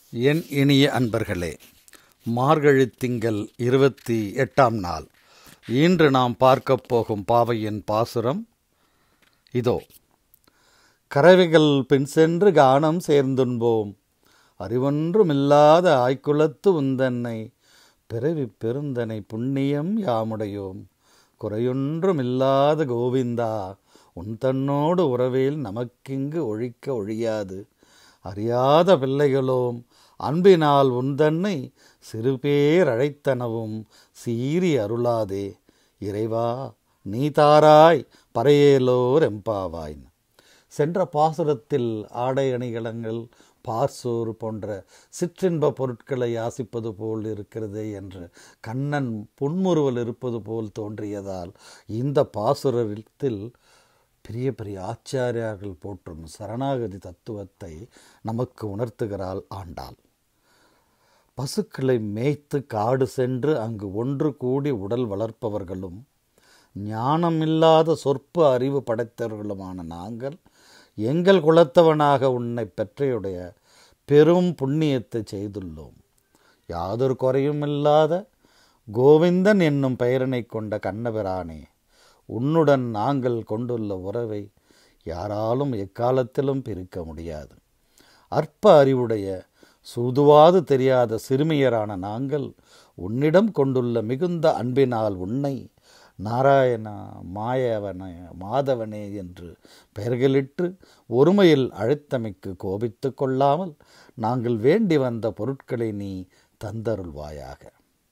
என் இனிய அன்பர்களே மார்கழி திங்கள் இருபத்தி எட்டாம் நாள் இன்று நாம் பார்க்கப் போகும் பாவையின் பாசுரம் இதோ கறவைகள் பின் சென்று கானம் சேர்ந்துண்போம் அறிவொன்றுமில்லாத ஆய்க்குலத்து உந்தன்னை பிறவி பெருந்தனை புண்ணியம் யாமுடையோம் குறையொன்றுமில்லாத கோவிந்தா உன் தன்னோடு உறவேல் நமக்கிங்கு ஒழிக்க ஒழியாது அறியாத பிள்ளைகளோம் அன்பினால் உந்தன்னை சிறுபேர் அழைத்தனவும் சீறி அருளாதே இறைவா நீ தாராய் பறையேலோர் எம்பாவாய் சென்ற பாசுரத்தில் ஆடை அணிகலங்கள் பார்சோறு போன்ற சிற்றின்ப பொருட்களை யாசிப்பது போல் இருக்கிறது என்று கண்ணன் புன்முறுவல் இருப்பது போல் தோன்றியதால் இந்த பாசுரத்தில் பெரிய பெரிய ஆச்சாரியார்கள் போற்றும் சரணாகதி தத்துவத்தை நமக்கு உணர்த்துகிறாள் ஆண்டாள் பசுக்களை மேய்த்து காடு சென்று அங்கு ஒன்று கூடி உடல் வளர்ப்பவர்களும் ஞானமில்லாத சொற்ப அறிவு படைத்தவர்களுமான நாங்கள் எங்கள் குலத்தவனாக உன்னை பெற்றையுடைய பெரும் புண்ணியத்தை செய்துள்ளோம் யாதொரு குறையும் இல்லாத கோவிந்தன் என்னும் பெயரினை கொண்ட கண்ணபிரானே உன்னுடன் நாங்கள் கொண்டுள்ள உறவை யாராலும் எக்காலத்திலும் பிரிக்க முடியாது அற்ப அறிவுடைய சூதுவாது தெரியாத சிறுமியரான நாங்கள் உன்னிடம் கொண்டுள்ள மிகுந்த அன்பினால் உன்னை நாராயணா மாயவன மாதவனே என்று பெயர்களிட்டு ஒருமையில் அழைத்தமைக்கு கோபித்து கொள்ளாமல் நாங்கள் வேண்டி வந்த பொருட்களை நீ தந்தருள்வாயாக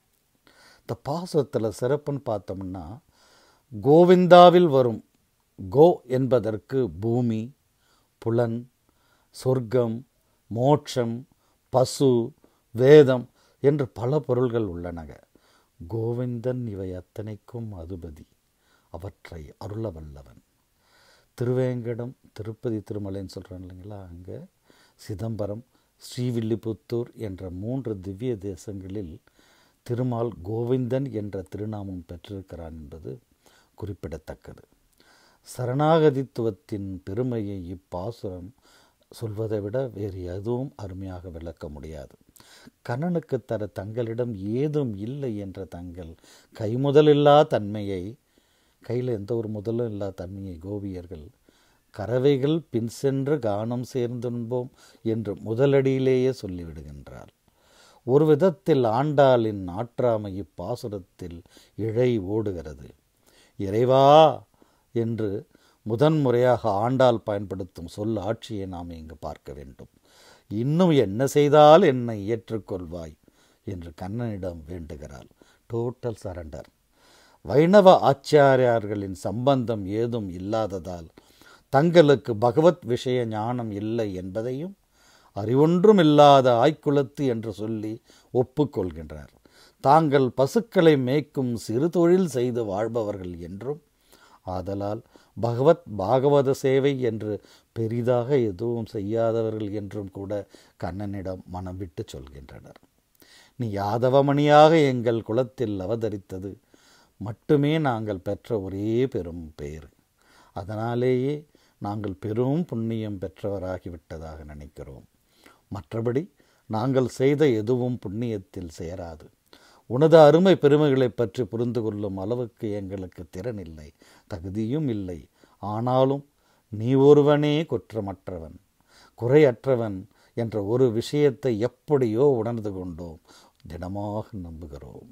இந்த பாசத்தில் சிறப்புன்னு பார்த்தோம்னா கோவிந்தாவில் வரும் கோ என்பதற்கு பூமி புலன் சொர்க்கம் மோட்சம் பசு வேதம் என்று பல பொருள்கள் உள்ளனக கோவிந்தன் இவை அத்தனைக்கும் அதுபதி அவற்றை அருள வல்லவன் திருவேங்கடம் திருப்பதி திருமலைன்னு சொல்கிறேன் இல்லைங்களா அங்கே சிதம்பரம் ஸ்ரீவில்லிபுத்தூர் என்ற மூன்று திவ்ய தேசங்களில் திருமால் கோவிந்தன் என்ற திருநாமம் பெற்றிருக்கிறான் என்பது குறிப்பிடத்தக்கது சரணாகதித்துவத்தின் பெருமையை இப்பாசுரம் சொல்வதை விட வேறு எதுவும் அருமையாக விளக்க முடியாது கண்ணனுக்கு தர தங்களிடம் ஏதும் இல்லை என்ற தங்கள் கைமுதலில்லா தன்மையை கையில் எந்த ஒரு முதலும் இல்லா தன்மையை கோபியர்கள் கறவைகள் பின் சென்று கானம் சேர்ந்துண்போம் என்று முதலடியிலேயே சொல்லிவிடுகின்றார் ஒரு விதத்தில் ஆண்டாளின் ஆற்றாமை இப்பாசுரத்தில் இழை ஓடுகிறது இறைவா என்று முதன்முறையாக ஆண்டாள் பயன்படுத்தும் சொல் ஆட்சியை நாம் இங்கு பார்க்க வேண்டும் இன்னும் என்ன செய்தால் என்னை ஏற்றுக்கொள்வாய் என்று கண்ணனிடம் வேண்டுகிறாள் டோட்டல் சரண்டர் வைணவ ஆச்சாரியார்களின் சம்பந்தம் ஏதும் இல்லாததால் தங்களுக்கு பகவத் விஷய ஞானம் இல்லை என்பதையும் அறிவொன்றும் இல்லாத ஆய்க்குலத்து என்று சொல்லி ஒப்புக்கொள்கின்றார் தாங்கள் பசுக்களை மேய்க்கும் சிறு தொழில் செய்து வாழ்பவர்கள் என்றும் ஆதலால் பகவத் பாகவத சேவை என்று பெரிதாக எதுவும் செய்யாதவர்கள் என்றும் கூட கண்ணனிடம் மனம் விட்டு சொல்கின்றனர் நீ யாதவமணியாக எங்கள் குலத்தில் அவதரித்தது மட்டுமே நாங்கள் பெற்ற ஒரே பெரும் பெயர் அதனாலேயே நாங்கள் பெரும் புண்ணியம் பெற்றவராகிவிட்டதாக நினைக்கிறோம் மற்றபடி நாங்கள் செய்த எதுவும் புண்ணியத்தில் சேராது உனது அருமை பெருமைகளை பற்றி புரிந்து கொள்ளும் அளவுக்கு எங்களுக்கு திறன் இல்லை தகுதியும் இல்லை ஆனாலும் நீ ஒருவனே குற்றமற்றவன் குறையற்றவன் என்ற ஒரு விஷயத்தை எப்படியோ உணர்ந்து கொண்டோம் திடமாக நம்புகிறோம்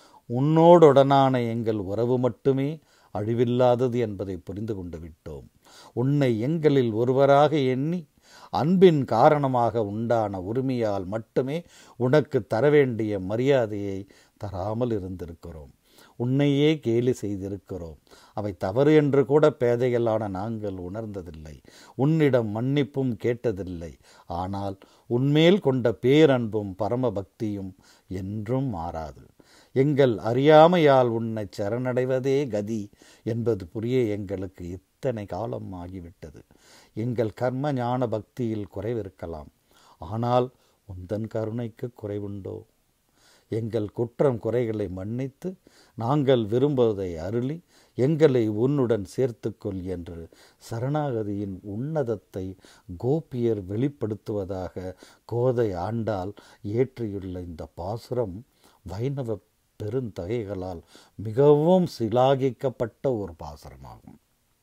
உன்னோடுடனான எங்கள் உறவு மட்டுமே அழிவில்லாதது என்பதை புரிந்து கொண்டு விட்டோம் உன்னை எங்களில் ஒருவராக எண்ணி அன்பின் காரணமாக உண்டான உரிமையால் மட்டுமே உனக்கு தர வேண்டிய மரியாதையை தராமல் இருந்திருக்கிறோம் உன்னையே கேலி செய்திருக்கிறோம் அவை தவறு என்று கூட பேதைகளான நாங்கள் உணர்ந்ததில்லை உன்னிடம் மன்னிப்பும் கேட்டதில்லை ஆனால் உன்மேல் கொண்ட பேரன்பும் பரம பக்தியும் என்றும் மாறாது எங்கள் அறியாமையால் உன்னை சரணடைவதே கதி என்பது புரிய எங்களுக்கு இத்தனை காலம் ஆகிவிட்டது எங்கள் கர்ம ஞான பக்தியில் குறைவிருக்கலாம் ஆனால் உந்தன் கருணைக்கு குறைவுண்டோ எங்கள் குற்றம் குறைகளை மன்னித்து நாங்கள் விரும்புவதை அருளி எங்களை உன்னுடன் சேர்த்துக்கொள் என்று சரணாகதியின் உன்னதத்தை கோபியர் வெளிப்படுத்துவதாக கோதை ஆண்டால் ஏற்றியுள்ள இந்த பாசுரம் வைணவ பெருந்தகைகளால் மிகவும் சிலாகிக்கப்பட்ட ஒரு பாசுரமாகும்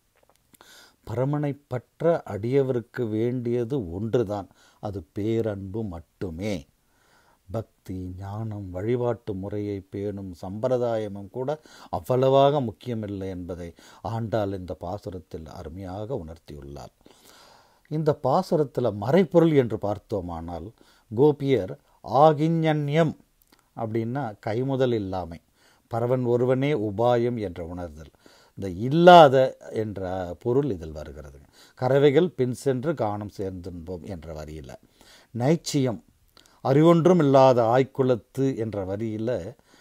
பரமனை பற்ற அடியவருக்கு வேண்டியது ஒன்றுதான் அது பேரன்பு மட்டுமே பக்தி ஞானம் வழிபாட்டு முறையை பேணும் சம்பிரதாயமும் கூட அவ்வளவாக முக்கியமில்லை என்பதை ஆண்டாள் இந்த பாசுரத்தில் அருமையாக உணர்த்தியுள்ளார் இந்த பாசுரத்தில் மறைப்பொருள் என்று பார்த்தோமானால் கோபியர் ஆகிஞன்யம் அப்படின்னா கைமுதல் இல்லாமை பரவன் ஒருவனே உபாயம் என்ற உணர்தல் இந்த இல்லாத என்ற பொருள் இதில் வருகிறது கறவைகள் பின் சென்று காணும் சேர்ந்துன்போம் என்ற வரியில் நைச்சியம் அறிவொன்றும் இல்லாத ஆய்க்குலத்து என்ற வரியில்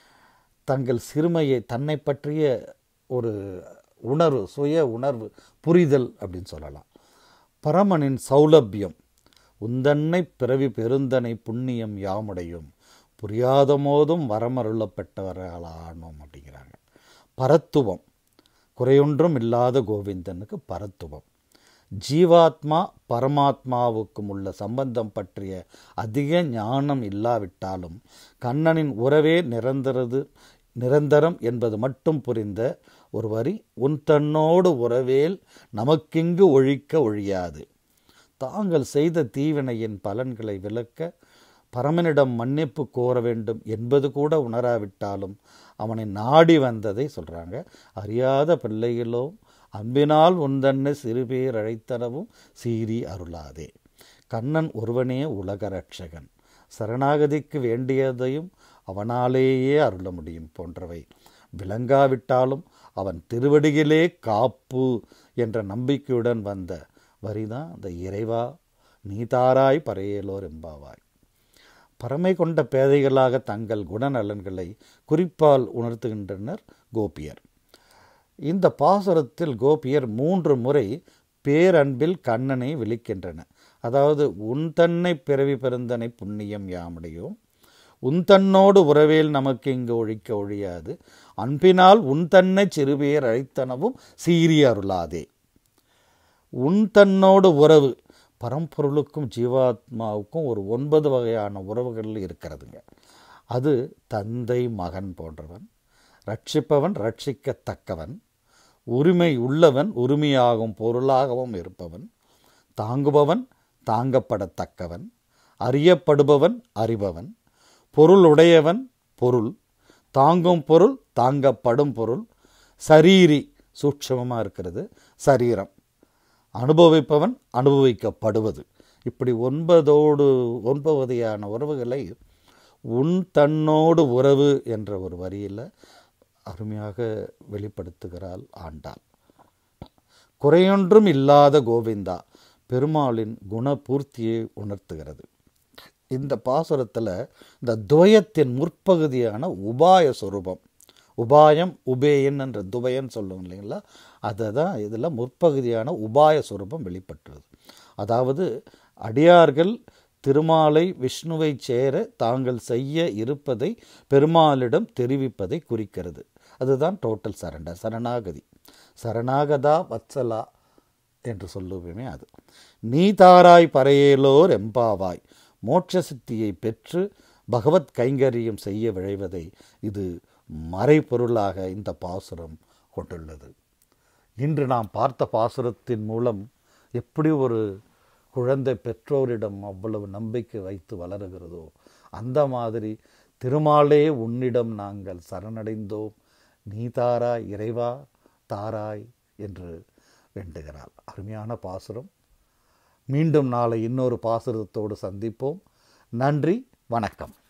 தங்கள் சிறுமையை தன்னை பற்றிய ஒரு உணர்வு சுய உணர்வு புரிதல் அப்படின்னு சொல்லலாம் பரமனின் சௌலபியம் உந்தன்னை பிறவி பெருந்தனை புண்ணியம் யாமுடையும் புரியாத போதும் வரமருளப்பட்டவர்களானோம் அப்படிங்கிறாங்க பரத்துவம் குறையொன்றும் இல்லாத கோவிந்தனுக்கு பரத்துவம் ஜீவாத்மா பரமாத்மாவுக்கும் உள்ள சம்பந்தம் பற்றிய அதிக ஞானம் இல்லாவிட்டாலும் கண்ணனின் உறவே நிரந்தரது நிரந்தரம் என்பது மட்டும் புரிந்த ஒரு வரி உன் தன்னோடு உறவேல் நமக்கிங்கு ஒழிக்க ஒழியாது தாங்கள் செய்த தீவினையின் பலன்களை விளக்க பரமனிடம் மன்னிப்பு கோர வேண்டும் என்பது கூட உணராவிட்டாலும் அவனை நாடி வந்ததை சொல்கிறாங்க அறியாத பிள்ளைகளோ அன்பினால் உந்தன்னை சிறுபேர் அழைத்தனவும் சீறி அருளாதே கண்ணன் ஒருவனே உலக ரட்சகன் சரணாகதிக்கு வேண்டியதையும் அவனாலேயே அருள முடியும் போன்றவை விளங்காவிட்டாலும் அவன் திருவடியிலே காப்பு என்ற நம்பிக்கையுடன் வந்த வரிதான் அந்த இறைவா நீதாராய் பறையலோர் எம்பாவாய் பரமை கொண்ட பேதைகளாக தங்கள் குணநலன்களை குறிப்பால் உணர்த்துகின்றனர் கோபியர் இந்த பாசுரத்தில் கோபியர் மூன்று முறை பேரன்பில் கண்ணனை விழிக்கின்றன அதாவது உன் தன்னை பிறவி பெருந்தனை புண்ணியம் யாமுடையோம் உன் தன்னோடு உறவேல் நமக்கு இங்கு ஒழிக்க ஒழியாது அன்பினால் உன் தன்னை சிறுபேர் அழைத்தனவும் சீறி அருளாதே உன் தன்னோடு உறவு பரம்பொருளுக்கும் ஜீவாத்மாவுக்கும் ஒரு ஒன்பது வகையான உறவுகள் இருக்கிறதுங்க அது தந்தை மகன் போன்றவன் ரட்சிப்பவன் ரட்சிக்கத்தக்கவன் உரிமை உள்ளவன் உரிமையாகும் பொருளாகவும் இருப்பவன் தாங்குபவன் தாங்கப்படத்தக்கவன் அறியப்படுபவன் அறிபவன் பொருள் உடையவன் பொருள் தாங்கும் பொருள் தாங்கப்படும் பொருள் சரீரி சூட்சமமாக இருக்கிறது சரீரம் அனுபவிப்பவன் அனுபவிக்கப்படுவது இப்படி ஒன்பதோடு ஒன்பது வகையான உறவுகளை உன் தன்னோடு உறவு என்ற ஒரு வரியில் அருமையாக வெளிப்படுத்துகிறாள் ஆண்டாள் குறையொன்றும் இல்லாத கோவிந்தா பெருமாளின் குணபூர்த்தியை உணர்த்துகிறது இந்த பாசுரத்தில் இந்த துவயத்தின் முற்பகுதியான உபாய சொரூபம் உபாயம் உபேயன் என்ற துபயன் சொல்லுவோம் இல்லைங்களா அதை தான் இதில் முற்பகுதியான உபாய சுரூபம் வெளிப்பட்டுள்ளது அதாவது அடியார்கள் திருமாலை விஷ்ணுவை சேர தாங்கள் செய்ய இருப்பதை பெருமாளிடம் தெரிவிப்பதை குறிக்கிறது அதுதான் டோட்டல் சரண்டர் சரணாகதி சரணாகதா வத்சலா என்று சொல்லுவோமே அது நீ தாராய் பறையேலோர் எம்பாவாய் மோட்ச சித்தியை பெற்று பகவத் கைங்கரியம் செய்ய விழைவதை இது மறைபொருளாக இந்த பாசுரம் கொண்டுள்ளது இன்று நாம் பார்த்த பாசுரத்தின் மூலம் எப்படி ஒரு குழந்தை பெற்றோரிடம் அவ்வளவு நம்பிக்கை வைத்து வளருகிறதோ அந்த மாதிரி திருமாலே உன்னிடம் நாங்கள் சரணடைந்தோம் நீ தாராய் இறைவா தாராய் என்று வேண்டுகிறாள் அருமையான பாசுரம் மீண்டும் நாளை இன்னொரு பாசுரத்தோடு சந்திப்போம் நன்றி வணக்கம்